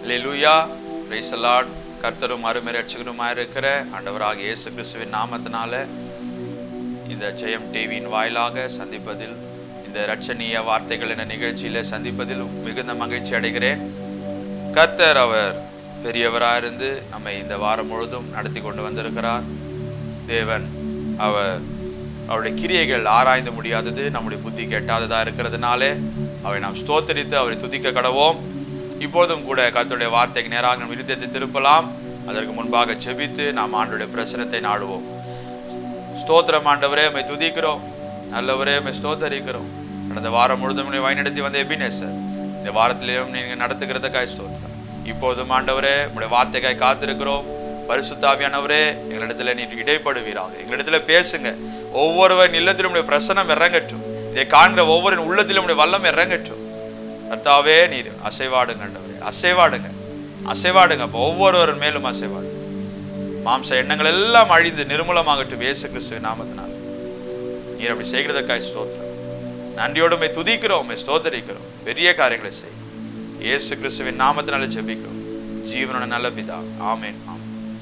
லெலுயா பிரைசலாட் கர்த்தரும் அருமை ரட்சகருமாய் இருக்கிற ஆண்டவராக இயேசு கிறிஸ்துவின் நாமத்தினால இந்த ஜெயம் டிவியின் வாயிலாக சந்திப்பதில் இந்த ரட்சணீய வார்த்தைகள் என்ற நிகழ்ச்சியில சந்திப்பதில் மிகுந்த மகிழ்ச்சி அடைகிறேன் கர்த்தர் அவர் பெரியவராக இருந்து நம்மை இந்த வாரம் முழுதும் நடத்தி கொண்டு வந்திருக்கிறார் தேவன் அவர் அவருடைய கிரியைகள் ஆராய்ந்து முடியாதது நம்முடைய புத்தி கெட்டாததா இருக்கிறதுனாலே அவரை நாம் ஸ்தோத்தரித்து அவரை துதிக்க கடவோம் இப்பொழுதும் கூட கர்த்தருடைய வார்த்தைக்கு நேராக நம் இருதயத்தை திருப்பலாம் அதற்கு முன்பாக செபித்து நாம் ஆண்டுடைய பிரசனத்தை நாடுவோம் ஸ்தோத்திரம் ஆண்டவரே உம்மை துதிக்கிறோம் நல்லவரே உம்மை ஸ்தோத்தரிக்கிறோம் கடந்த வாரம் முழுதும் உம்மை வழிநடத்தி வந்த எபினேசர் இந்த வாரத்திலேயும் நீங்க நடத்துகிறதுக்காய் ஸ்தோத்திரம் இப்போதும் ஆண்டவரே உங்களுடைய வார்த்தைக்காய் காத்திருக்கிறோம் பரிசுத்தாவியானவரே எங்களிடத்துல நீர் இடைப்படுவீராக எங்களிடத்துல பேசுங்க ஒவ்வொருவர் இல்லத்திலும் உடைய பிரசனம் இறங்கட்டும் இதை காண்கிற ஒவ்வொரு உள்ளத்திலும் உடைய வல்லம் இறங்கட்டும் கர்த்தாவே நீர் அசைவாடுங்க ஆண்டவரே அசைவாடுங்க அசைவாடுங்க அப்போ ஒவ்வொருவரின் மேலும் அசைவாடுங்க மாம்ச எண்ணங்கள் எல்லாம் அழிந்து நிர்மூலமாகட்டும் இயேசு கிறிஸ்துவின் நாமத்தினால் நீர் அப்படி செய்கிறதற்காய் ஸ்தோத்திரம் நன்றியோடு உம்மை துதிக்கிறோம் உம்மை ஸ்தோத்தரிக்கிறோம் பெரிய காரியங்களை செய் இயேசு கிறிஸ்துவின் நாமத்தினால ஜெபிக்கிறோம் ஜீவனோட நல்ல பிதா ஆமென் ஆமென்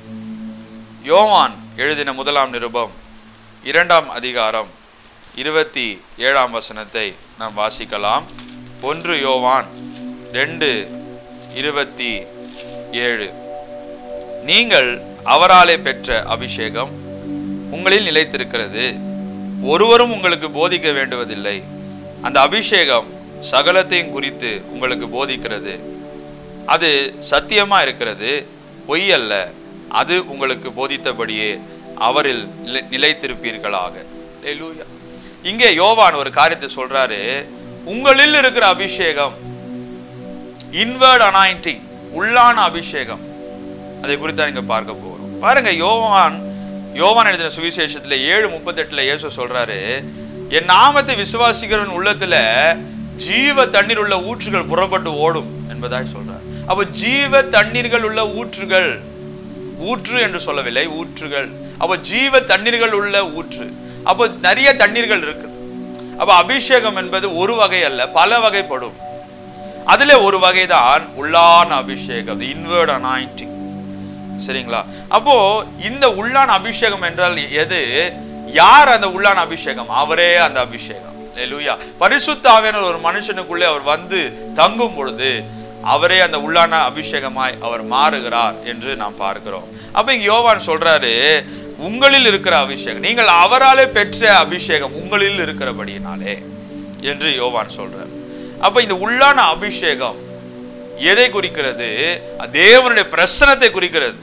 யோவான் எழுதின முதலாம் நிருபம் இரண்டாம் அதிகாரம் இருபத்தி ஏழாம் வசனத்தை நாம் வாசிக்கலாம் ஒன்று யோவான் ரெண்டு இருபத்தி ஏழு நீங்கள் அவராலே பெற்ற அபிஷேகம் உங்களில் நிலைத்திருக்கிறது ஒருவரும் உங்களுக்கு போதிக்க வேண்டுவதில்லை அந்த அபிஷேகம் சகலத்தையும் குறித்து உங்களுக்கு போதிக்கிறது அது சத்தியமா இருக்கிறது பொய் அல்ல அது உங்களுக்கு போதித்தபடியே அவரில் நிலை- நிலைத்திருப்பீர்களாக அல்லேலூயா. இங்கே யோவான் ஒரு காரியத்தை சொல்றாரு உங்களில் இருக்கிற அபிஷேகம் இன்வர்ட் அனாயிண்டிங் உள்ளான அபிஷேகம் அதை குறித்து நீங்க பார்க்க போறோம் பாருங்க யோவான் யோவான் எழுதின சுவிசேஷத்துல ஏழு முப்பத்தெட்டுல இயேசு சொல்றாரு என் நாமத்தை விசுவாசிக்கிறவன் உள்ளத்துல ஜீவ தண்ணீர் உள்ள ஊற்றுகள் புறப்பட்டு ஓடும் என்பதாய் சொல்றார் அப்ப ஜீவ தண்ணீர்கள் உள்ள ஊற்றுகள் ஊற்று என்று சொல்லவில்லை ஊற்றுகள் அப்ப ஜீவ தண்ணீர்கள் உள்ள ஊற்று அப்ப நிறைய தண்ணீர்கள் இருக்கு அப்ப அபிஷேகம் என்பது ஒரு வகை அல்ல பல வகைப்படும் அதுல ஒரு வகைதான் உள்ளான அபிஷேகம் இன்வர்ட் அனாயிண்டிங் சரிங்களா அப்போ இந்த உள்ளான அபிஷேகம் என்றால் எது யார் அந்த உள்ளான அபிஷேகம் அவரே அந்த அபிஷேகம் லூயா பரிசுத்தாவியனர் ஒரு மனுஷனுக்குள்ளே அவர் வந்து தங்கும் பொழுது அவரே அந்த உள்ளான அபிஷேகமாய் அவர் மாறுகிறார் என்று நாம் பார்க்கிறோம் அப்ப இங்க யோவான் சொல்றாரு உங்களில் இருக்கிற அபிஷேகம் நீங்கள் அவராலே பெற்ற அபிஷேகம் உங்களில் இருக்கிறபடியினாலே என்று யோவான் சொல்றார் அப்ப இந்த உள்ளான அபிஷேகம் எதை குறிக்கிறது தேவனுடைய பிரசனத்தை குறிக்கிறது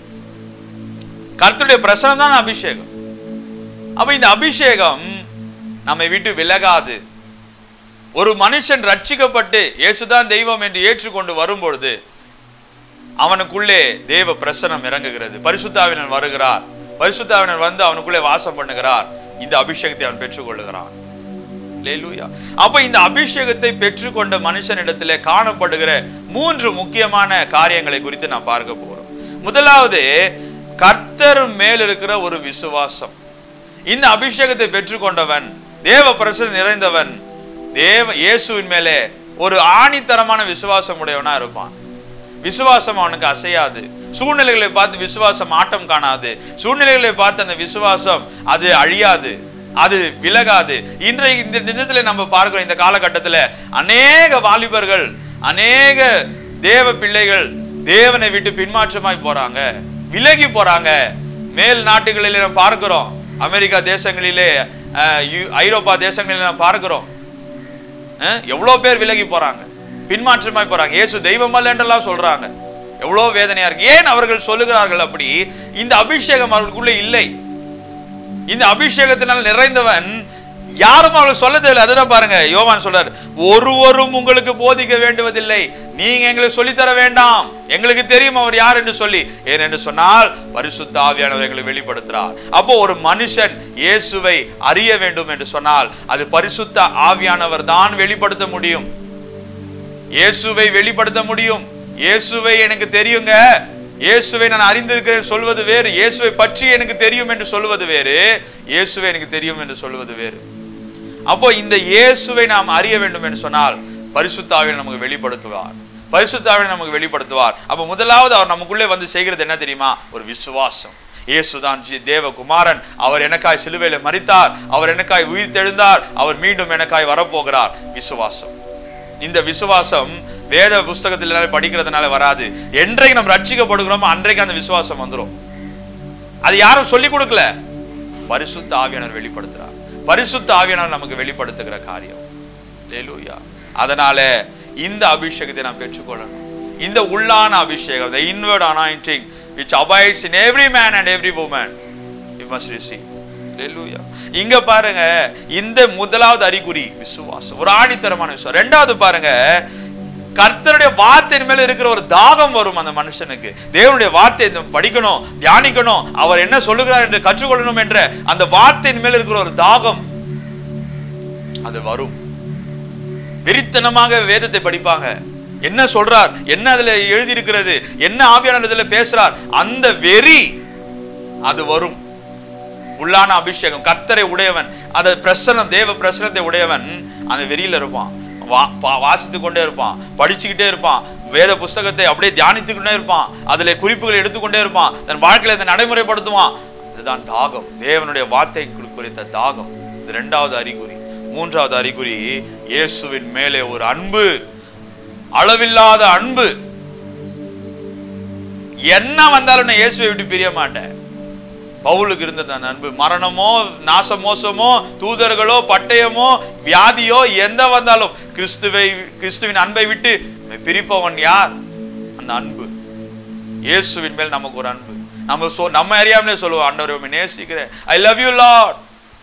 கர்த்தருடைய பிரசனம் தான் அபிஷேகம் அப்ப இந்த அபிஷேகம் நம்மை விட்டு விலகாது ஒரு மனுஷன் ரட்சிக்கப்பட்டு இயேசுதான் தெய்வம் என்று ஏற்றுக்கொண்டு வரும்பொழுது அவனுக்குள்ளே தேவ பிரசனம் இறங்குகிறது பரிசுத்தாவினர் வருகிறார் பரிசுத்தாவினர் வந்து அவனுக்குள்ளே வாசம் பண்ணுகிறார் இந்த அபிஷேகத்தை அவன் பெற்றுக்கொள்ளுகிறான் அல்லேலூயா. அப்ப இந்த அபிஷேகத்தை பெற்றுக்கொண்ட மனுஷனிடத்திலே காணப்படுகிற மூன்று முக்கியமான காரியங்களை குறித்து நாம் பார்க்க போறோம் முதலாவது கர்த்தர் மேல் இருக்கிற ஒரு விசுவாசம் இந்த அபிஷேகத்தை பெற்றுக்கொண்டவன் தேவ பிரசனம் நிறைந்தவன் தேவ இயேசுவின் மேலே ஒரு ஆணித்தரமான விசுவாசம் உடையவனா இருப்பான் விசுவாசம் அவனுக்கு அசையாது சூழ்நிலைகளை பார்த்து விசுவாசம் ஆட்டம் காணாது சூழ்நிலைகளை பார்த்து அந்த விசுவாசம் அது அழியாது அது விலகாது இன்றைய இந்த நிதத்துல நம்ம பார்க்கிறோம் இந்த காலகட்டத்துல அநேக வாலிபர்கள் அநேக தேவ பிள்ளைகள் தேவனை விட்டு பின்மாற்றமாய் போறாங்க விலகி போறாங்க மேல் நாட்டுகளிலே நாம் பார்க்கிறோம் அமெரிக்கா தேசங்களிலே அஹ், யு- ஐரோப்பா தேசங்களிலே நாம் பார்க்கிறோம் அஹ், எவ்வளவு பேர் விலகி போறாங்க பின்மாற்றமாய் போறாங்க இயேசு தெய்வம் அல்ல என்றெல்லாம் சொல்றாங்க எவ்வளவு வேதனையா இருக்கு ஏன் அவர்கள் சொல்லுகிறார்கள் அப்படி இந்த அபிஷேகம் அவர்களுக்குள்ள இல்லை இந்த அபிஷேகத்தினால் நிறைந்தவன் யாரும் அவளுக்கு சொல்ல தேவையில்லை அதுதான் பாருங்க யோவான் சொல்றார் ஒருவரும் உங்களுக்கு போதிக்க வேண்டுவதில்லை நீங்க எங்களுக்கு சொல்லித்தர வேண்டாம் எங்களுக்கு தெரியும் அவர் யார் என்று சொல்லி ஏனென்று சொன்னால் பரிசுத்த ஆவியானவர் எங்களை வெளிப்படுத்துறார் அப்போ ஒரு மனுஷன் இயேசுவை அறிய வேண்டும் என்று சொன்னால் அது பரிசுத்த ஆவியானவர் தான் வெளிப்படுத்த முடியும் இயேசுவை வெளிப்படுத்த முடியும் இயேசுவை எனக்கு தெரியுங்க இயேசுவை நான் அறிந்திருக்கிறேன் சொல்வது வேறு இயேசுவை பற்றி எனக்கு தெரியும் என்று சொல்வது வேறு இயேசுவை எனக்கு தெரியும் என்று சொல்வது வேறு அப்போ இந்த இயேசுவை நாம் அறிய வேண்டும் என்று சொன்னால் பரிசுத்தாவியை நமக்கு வெளிப்படுத்துவார் பரிசுத்தாவினை நமக்கு வெளிப்படுத்துவார் அப்ப முதலாவது அவர் நமக்குள்ளே வந்து செய்கிறது என்ன தெரியுமா ஒரு விசுவாசம் இயேசுதான் ஜி தேவகுமாரன் அவர் எனக்காய் சிலுவையில மரித்தார் அவர் எனக்காய் உயிர் தெழுந்தார் அவர் மீண்டும் எனக்காய் வரப்போகிறார் விசுவாசம் இந்த விசுவாசம் வேத புஸ்தகத்தில் படிக்கிறதுனால வராது என்றைக்கு நம்ம ரட்சிக்கப்படுகிறோமோ அன்றைக்கு அந்த விசுவாசம் வந்துரும் அது யாரும் சொல்லி கொடுக்கல பரிசுத்த ஆவியானவர் வெளிப்படுத்துறார் பரிசுத்த ஆவியானவர் நமக்கு வெளிப்படுத்துகிற காரியம் லேலூயா அதனால இந்த அபிஷேகத்தை நாம் பெற்றுக்கொள்ளணும் இந்த உள்ளான அபிஷேகம் the inward anointing which abides in every man and every woman you must receive Hallelujah. இங்க பாருங்க இந்த முதலாவது அறிகுறி விசுவாசம் ஒரு ஆணித்தரமான விசுவாசம் ரெண்டாவது பாருங்க கர்த்தருடைய வார்த்தையின் மேல இருக்கிற ஒரு தாகம் வரும் அந்த மனுஷனுக்கு தேவனுடைய வார்த்தை இந்த படிக்கணும் தியானிக்கணும் அவர் என்ன சொல்லுகிறார் என்று கற்றுக்கொள்ளணும் என்ற அந்த வார்த்தையின் மேல இருக்கிற ஒரு தாகம் அது வரும் வெறித்தனமாக வேதத்தை படிப்பாங்க என்ன சொல்றார் என்ன அதுல எழுதி இருக்கிறது என்ன ஆவியானவர் இதுல பேசுறார் அந்த வெறி அது வரும் உள்ளான அபிஷேகம் கர்த்தரை உடையவன் அந்த பிரசனம் தேவ பிரசனத்தை உடையவன் அந்த வெறியில இருப்பான் வா- பா- வாசித்துக் கொண்டே இருப்பான் படிச்சுக்கிட்டே இருப்பான் வேத புஸ்தகத்தை அப்படியே தியானித்துக்கிட்டே இருப்பான் அதுல குறிப்புகளை எடுத்துக்கொண்டே இருப்பான் தன் வாழ்க்கையில இதை நடைமுறைப்படுத்துவான் இதுதான் தாகம் தேவனுடைய வார்த்தை குறி- குறித்த தாகம் இது இரண்டாவது அறிகுறி மூன்றாவது அறிகுறி இயேசுவின் மேலே ஒரு அன்பு அளவில்லாத அன்பு என்ன வந்தாலும் நான் இயேசுவை விட்டு பிரிய மாட்டேன் பவுலுக்கு இருந்தது அந்த அன்பு மரணமோ நாச மோசமோ தூதர்களோ பட்டயமோ வியாதியோ எந்த வந்தாலும் கிறிஸ்துவை கிறிஸ்துவின் அன்பை விட்டு நம்மை பிரிப்பவன் யார் அந்த அன்பு இயேசுவின் மேல் நமக்கு ஒரு அன்பு நம்ம சொ நம்ம அறியாமலே சொல்லுவோம் ஆண்டவரை உம்மை நேசிக்கிறேன் ஐ லவ் யூ லார்ட்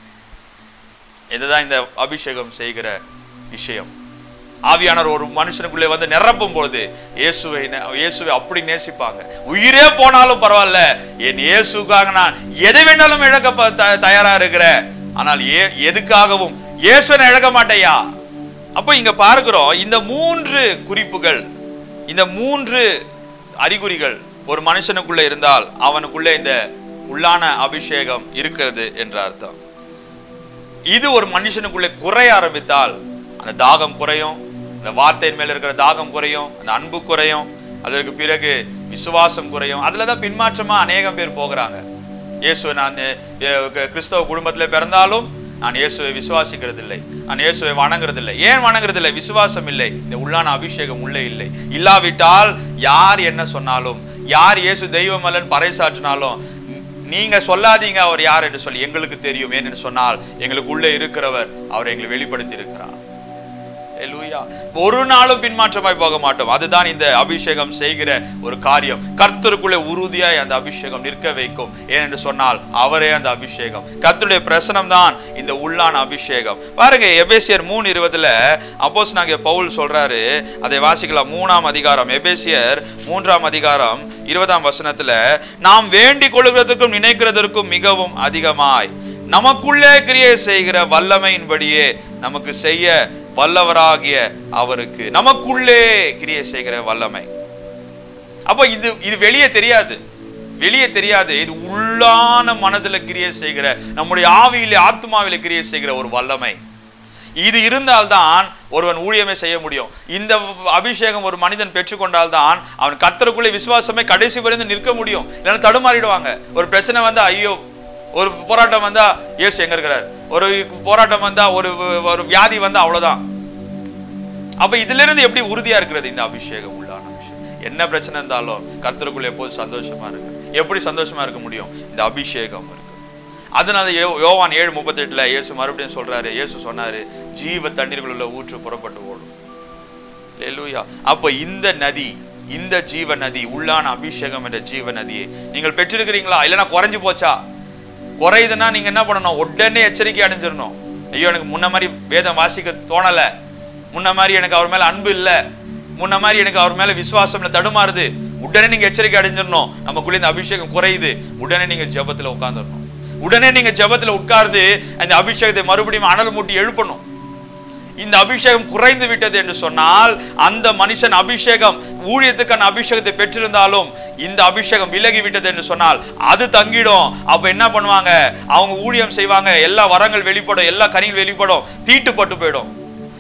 இதுதான் இந்த அபிஷேகம் செய்கிற விஷயம் ஆவியானவர் ஒரு மனுஷனுக்குள்ளே வந்து நிரப்பும் பொழுது இயேசுவை நே- இயேசுவை அப்படி நேசிப்பாங்க உயிரே போனாலும் பரவாயில்ல என் இயேசுக்காக நான் எதை வேணாலும் இழக்க ப- த- தயாரா இருக்கிறேன் ஆனால் ஏ எதுக்காகவும் இயேசுவை நான் இழக்க மாட்டேயா அப்போ இங்க பார்க்கிறோம் இந்த மூன்று குறிப்புகள் இந்த மூன்று அறிகுறிகள் ஒரு மனுஷனுக்குள்ள இருந்தால் அவனுக்குள்ளே இந்த உள்ளான அபிஷேகம் இருக்கிறது என்ற அர்த்தம் இது ஒரு மனுஷனுக்குள்ளே குறைய ஆரம்பித்தால் அந்த தாகம் குறையும் அந்த வார்த்தையின் மேல இருக்கிற தாகம் குறையும் அந்த அன்பு குறையும் அதற்கு பிறகு விசுவாசம் குறையும் அதுல தான் பின்மாற்றமா அநேகம் பேர் போகிறாங்க இயேசுவை நான் அஹ், க- கிறிஸ்தவ குடும்பத்தில் பிறந்தாலும் நான் இயேசுவை விசுவாசிக்கிறது இல்லை நான் இயேசுவை வணங்குறது இல்லை ஏன் வணங்குறது இல்லை விசுவாசம் இல்லை இந்த உள்ளான அபிஷேகம் உள்ளே இல்லை இல்லாவிட்டால் யார் என்ன சொன்னாலும் யார் இயேசு தெய்வம் அல்லன்னு பறைசாற்றினாலும் நீங்க சொல்லாதீங்க அவர் யார் என்று சொல்லி எங்களுக்கு தெரியும் ஏனென்று சொன்னால் எங்களுக்கு உள்ளே இருக்கிறவர் அவரை எங்களுக்கு வெளிப்படுத்தி இருக்கிறார் Hallelujah. ஒரு நாளும் பின்மாற்றமாய் போக மாட்டோம் அதுதான் இந்த அபிஷேகம் செய்கிற ஒரு காரியம் கர்த்தருக்குள்ளே உறுதியாய் அந்த அபிஷேகம் நிற்க வைக்கும் ஏனென்று சொன்னால் அவரே அந்த அபிஷேகம் கர்த்தருடைய பிரசனம் தான் இந்த உள்ளான அபிஷேகம் பாருங்க எபேசியர் மூணு இருபதுல அப்போஸ் நாங்க பவுல் சொல்றாரு அதை வாசிக்கலாம் மூணாம் அதிகாரம் எபேசியர் மூன்றாம் அதிகாரம் இருபதாம் வசனத்துல நாம் வேண்டிக் கொள்கிறதுக்கும் நினைக்கிறதற்கும் மிகவும் அதிகமாய் நமக்குள்ளே கிரியை செய்கிற வல்லமையின்படியே நமக்கு செய்ய வல்லவராகிய அவருக்கு நமக்குள்ளே கிரியை செய்கிற வல்லமை அப்போ இது இது வெளியே தெரியாது வெளியே தெரியாது இது உள்ளான மனதுல கிரியை செய்கிற நம்முடைய ஆவியிலே ஆத்மாவிலே கிரியை செய்கிற ஒரு வல்லமை இது இருந்தால்தான் ஒருவன் ஊழியமே செய்ய முடியும் இந்த அபிஷேகம் ஒரு மனிதன் பெற்றுக்கொண்டால்தான் அவன் கர்த்தருக்குள்ளே விசுவாசமே கடைசி வரைந்து நிற்க முடியும் இல்லைன்னா தடுமாறிடுவாங்க ஒரு பிரச்சனை வந்தா ஐயோ ஒரு போராட்டம் வந்தா இயேசு எங்க இருக்கிறார் ஒரு போராட்டம் வந்தா ஒரு ஒரு வியாதி வந்தா அவ்வளவுதான் அப்ப இதுல இருந்து எப்படி உறுதியா இருக்கிறது இந்த அபிஷேகம் உள்ளான அபிஷேகம் என்ன பிரச்சனை இருந்தாலும் கர்த்தருக்குள்ள எப்போது சந்தோஷமா இருக்கு எப்படி சந்தோஷமா இருக்க முடியும் இந்த அபிஷேகம் இருக்கு அதனால யோ- யோவான் ஏழு முப்பத்தி எட்டுல இயேசு மறுபடியும் சொல்றாரு இயேசு சொன்னாரு ஜீவ தண்ணீர்கள் உள்ள ஊற்று புறப்பட்டு ஓடும் அல்லேலூயா அப்ப இந்த நதி இந்த ஜீவ நதி உள்ளான அபிஷேகம் என்ற ஜீவ நதியை நீங்கள் பெற்றிருக்கிறீங்களா இல்லைன்னா குறைஞ்சு போச்சா குறையுதுன்னா நீங்க என்ன பண்ணணும் உடனே எச்சரிக்கை அடைஞ்சிடணும் ஐயோ எனக்கு முன்ன மாதிரி வேதம் வாசிக்க தோணல முன்ன மாதிரி எனக்கு அவர் மேல அன்பு இல்ல முன்ன மாதிரி எனக்கு அவர் மேல விசுவாசம் இல்ல தடுமாறுது உடனே நீங்க எச்சரிக்கை அடைஞ்சிடணும் நமக்குள்ள இந்த அபிஷேகம் குறையுது உடனே நீங்க ஜெபத்துல உட்கார்ந்துடணும் உடனே நீங்க ஜெபத்துல உட்கார்ந்து அந்த அபிஷேகத்தை மறுபடியும் அனல் மூட்டி எழுப்பணும் இந்த அபிஷேகம் குறைந்து விட்டது என்று சொன்னால் அந்த மனுஷன் அபிஷேகம் ஊழியத்துக்கான அபிஷேகத்தை பெற்றிருந்தாலும் இந்த அபிஷேகம் விலகி விட்டது என்று சொன்னால் அது தங்கிடும் அப்ப என்ன பண்ணுவாங்க அவங்க ஊழியம் செய்வாங்க எல்லா வரங்கள் வெளிப்படும் எல்லா கனிகள் வெளிப்படும் தீட்டுப்பட்டு போயிடும்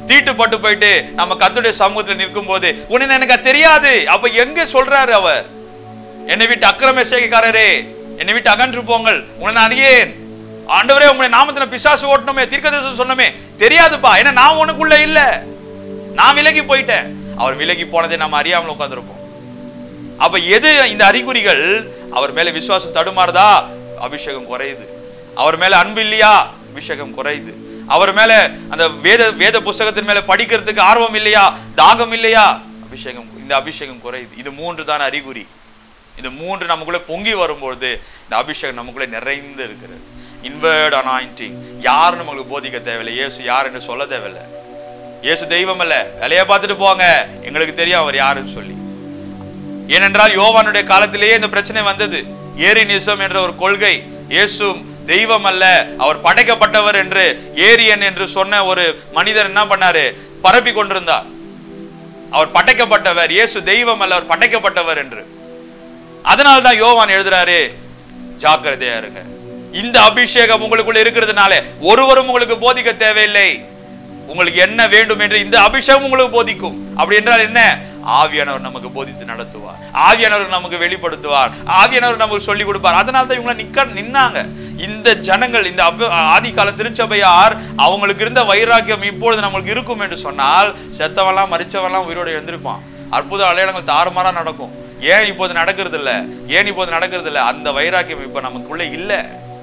தீட்டுப்பட்டு போயிட்டு நம்ம கத்துடைய சமூகத்துல நிற்கும் போது உன்னை எனக்கு தெரியாது அப்ப எங்க சொல்றாரு அவர் என்னை விட்டு அக்கிரம சேகைக்காரரே என்னை விட்டு அகன்று போங்கள் உன்னை நான் அறியேன் ஆண்டவரே உங்களுடைய நாமத்துல பிசாசு ஓட்டணுமே தீர்க்கதரிசனம் சொன்னமே தெரியாதுப்பா ஏன்னா நான் உனக்குள்ள இல்ல நான் விலகி போயிட்டேன் அவர் விலகி போனதை நம்ம அறியாமல் உட்கார்ந்திருப்போம் அப்ப எது இந்த அறிகுறிகள் அவர் மேல விசுவாசம் தடுமாறுதா அபிஷேகம் குறையுது அவர் மேல அன்பு இல்லையா அபிஷேகம் குறையுது அவர் மேல அந்த வேத வேத புஸ்தகத்தின் மேல படிக்கிறதுக்கு ஆர்வம் இல்லையா தாகம் இல்லையா அபிஷேகம் இந்த அபிஷேகம் குறையுது இது மூன்று தான் அறிகுறி இது மூன்று நமக்குள்ள பொங்கி வரும்பொழுது இந்த அபிஷேகம் நமக்குள்ள நிறைந்து இருக்கிறது இன்வர்ட் அனாயிண்டிங் யாரும் நம்மளுக்கு போதிக்க தேவையில்லை இயேசு யார் என்று சொல்ல தேவையில்லை இயேசு தெய்வம் அல்ல வேலையை பார்த்துட்டு போங்க எங்களுக்கு தெரியும் அவர் யாருன்னு சொல்லி ஏனென்றால் யோவானுடைய காலத்திலேயே இந்த பிரச்சனை வந்தது ஏரினிசம் என்ற ஒரு கொள்கை இயேசு தெய்வம் அல்ல அவர் படைக்கப்பட்டவர் என்று ஏரியன் என்று சொன்ன ஒரு மனிதர் என்ன பண்ணாரு பரப்பி கொண்டிருந்தார் அவர் படைக்கப்பட்டவர் இயேசு தெய்வம் அல்ல அவர் படைக்கப்பட்டவர் என்று அதனால தான் யோவான் எழுதுறாரு ஜாக்கிரதையா இருங்க இந்த அபிஷேகம் உங்களுக்குள்ள இருக்கிறதுனால ஒருவரும் உங்களுக்கு போதிக்க தேவையில்லை உங்களுக்கு என்ன வேண்டும் என்று இந்த அபிஷேகம் உங்களுக்கு போதிக்கும் அப்படி என்றால் என்ன ஆவியானவர் நமக்கு போதித்து நடத்துவார் ஆவியானவர் நமக்கு வெளிப்படுத்துவார் ஆவியானவர் நமக்கு சொல்லி கொடுப்பார் அதனால தான் இவங்க நிக்க நின்னாங்க இந்த ஜனங்கள் இந்த அப- ஆதி கால திருச்சபையார் அவங்களுக்கு இருந்த வைராக்கியம் இப்பொழுது நம்மளுக்கு இருக்கும் என்று சொன்னால் செத்தவெல்லாம் மறிச்சவெல்லாம் உயிரோடு எழுந்திருப்பான் அற்புத அடையாளங்கள் தாறுமாறா நடக்கும் ஏன் இப்போது நடக்கிறது இல்ல ஏன் இப்போது நடக்கிறது இல்ல அந்த வைராக்கியம் இப்ப நமக்குள்ள இல்லை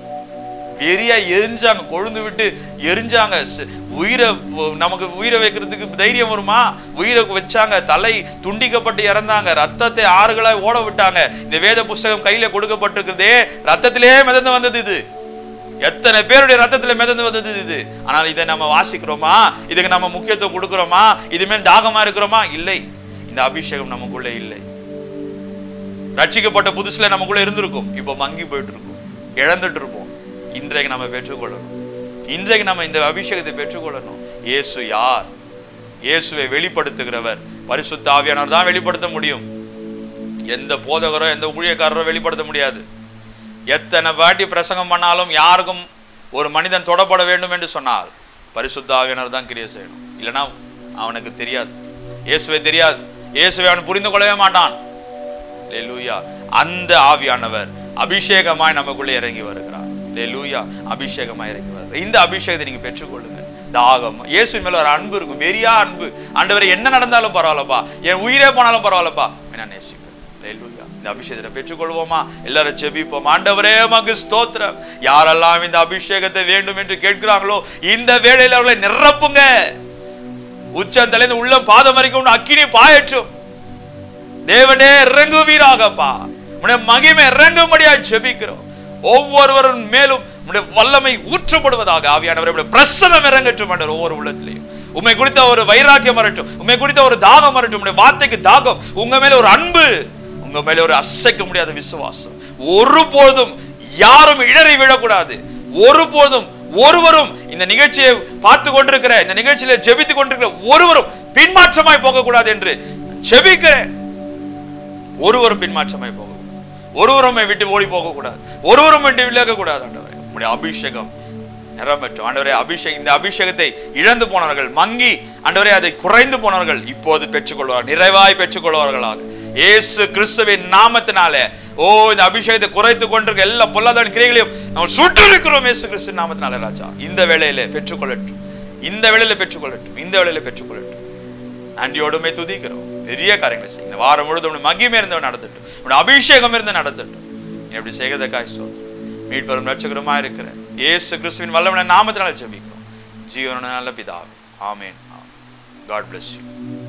வெறியா எரிஞ்சாங்க கொழுந்து விட்டு எரிஞ்சாங்க ச- உயிரை வ- நமக்கு உயிரை வைக்கிறதுக்கு தைரியம் வருமா உயிரை வச்சாங்க தலை துண்டிக்கப்பட்டு இறந்தாங்க ரத்தத்தை ஆறுகளாய் ஓட விட்டாங்க இந்த வேத புஸ்தகம் கையில கொடுக்கப்பட்டிருக்கிறதே ரத்தத்திலே மிதந்து வந்தது இது எத்தனை பேருடைய ரத்தத்துல மிதந்து வந்தது இது ஆனால் இதை நம்ம வாசிக்கிறோமா இதுக்கு நம்ம முக்கியத்துவம் கொடுக்கிறோமா இது மேல் தாகமா இருக்கிறோமா இல்லை இந்த அபிஷேகம் நமக்குள்ள இல்லை ரட்சிக்கப்பட்ட புதுசுல நமக்குள்ள இருந்திருக்கும் இப்போ மங்கி போயிட்டு இருக்கும் இழந்துட்டு இருப்போம் இன்றைக்கு நம்ம பெற்றுக்கொள்ளணும் இன்றைக்கு நம்ம இந்த அபிஷேகத்தை பெற்றுக்கொள்ளணும் இயேசு யார் இயேசுவை வெளிப்படுத்துகிறவர் பரிசுத்த ஆவியானவர் தான் வெளிப்படுத்த முடியும் எந்த போதகரோ எந்த ஊழியக்காரரோ வெளிப்படுத்த முடியாது எத்தனை வாட்டி பிரசங்கம் பண்ணாலும் யாருக்கும் ஒரு மனிதன் தொடப்பட வேண்டும் என்று சொன்னால் பரிசுத்த ஆவியானவர் தான் கிரியை செய்யணும் இல்லைன்னா அவனுக்கு தெரியாது இயேசுவை தெரியாது இயேசுவை அவன் புரிந்து கொள்ளவே மாட்டான் லூயா அந்த ஆவியானவர் அபிஷேகமாய் நமக்குள்ளே இறங்கி வருகிறார் லூயா அபிஷேகமாய் இறங்கி வருகிறார் இந்த அபிஷேகத்தை நீங்க பெற்றுக்கொள்ளுங்க தாகம் இயேசு மேல ஒரு அன்பு இருக்கும் வெறியா அன்பு ஆண்டவரை என்ன நடந்தாலும் பரவாயில்லப்பா என் உயிரே போனாலும் பரவாயில்லப்பா நான் நேசிப்பேன் லூயா இந்த அபிஷேகத்தை பெற்றுக்கொள்வோமா எல்லாரும் செபிப்போம் ஆண்டவரே மகு ஸ்தோத்திரம் யாரெல்லாம் இந்த அபிஷேகத்தை வேண்டும் என்று கேட்கிறாங்களோ இந்த வேளையில் அவர்களை நிரப்புங்க உச்சந்தலைந்து உள்ளம் பாதம் வரைக்கும் அக்கினி பாயற்றும் தேவனே இறங்குவீராகப்பா உடைய மகிமை இறங்கும்படியா ஜெபிக்கிறோம் ஒவ்வொருவரும் மேலும் உடைய வல்லமை ஊற்றப்படுவதாக ஆவியானவர் உடைய பிரசனம் இறங்கட்டும் ஆண்டவர் ஒவ்வொரு உள்ளத்திலையும் உண்மை குறித்த ஒரு வைராக்கியம் வரட்டும் உண்மை குறித்த ஒரு தாகம் வரட்டும் உடைய வார்த்தைக்கு தாகம் உங்க மேல ஒரு அன்பு உங்க மேல ஒரு அசைக்க முடியாத விசுவாசம் ஒருபோதும் யாரும் இடறி விழக்கூடாது ஒருபோதும் ஒருவரும் இந்த நிகழ்ச்சியை பார்த்து கொண்டிருக்கிற இந்த நிகழ்ச்சியில ஜெபித்து கொண்டிருக்கிற ஒருவரும் பின்மாற்றமாய் போகக்கூடாது என்று ஜெபிக்கிறேன் ஒருவரும் பின்மாற்றமாய் போக ஒருவரும் நம்மை விட்டு ஓடி போக கூடாது ஒருவரும் விட்டு விலக கூடாது ஆண்டவரே உம்முடைய அபிஷேகம் நிறமற்றும் ஆண்டவரே அபிஷேகம் இந்த அபிஷேகத்தை இழந்து போனவர்கள் மங்கி ஆண்டவரே அதை குறைந்து போனவர்கள் இப்போது பெற்றுக்கொள்வார் நிறைவாய் பெற்றுக்கொள்வார்களாக இயேசு கிறிஸ்துவின் நாமத்தினாலே ஓ இந்த அபிஷேகத்தை குறைத்து கொண்டிருக்க எல்லா பொல்லாதான கிரைகளையும் நாம் சுற்றிருக்கிறோம் இயேசு கிறிஸ்து நாமத்தினாலே ராஜா இந்த வேளையில பெற்றுக்கொள்ளட்டும் இந்த வேளையில பெற்றுக்கொள்ளட்டும் இந்த வேளையில பெற்றுக்கொள்ளட்டும் நன்றியோடுமே துதிக்கிறோம் பெரிய காரியங்களை செய்யுங்க இந்த வாரம் முழுதும் உன்னுடைய மகிமை இருந்தவன் நடத்தட்டும் உன்னுடைய அபிஷேகம் இருந்து நடத்தட்டும் நீ அப்படி செய்கிறதற்காக ஸ்தோத்திரம் மீட்பரும் ரட்சகருமா இருக்கிற இயேசு கிறிஸ்துவின் வல்லவன நாமத்தினால ஜெபிக்கிறோம் ஜீவன நல்ல பிதாவே ஆமென் காட் bless you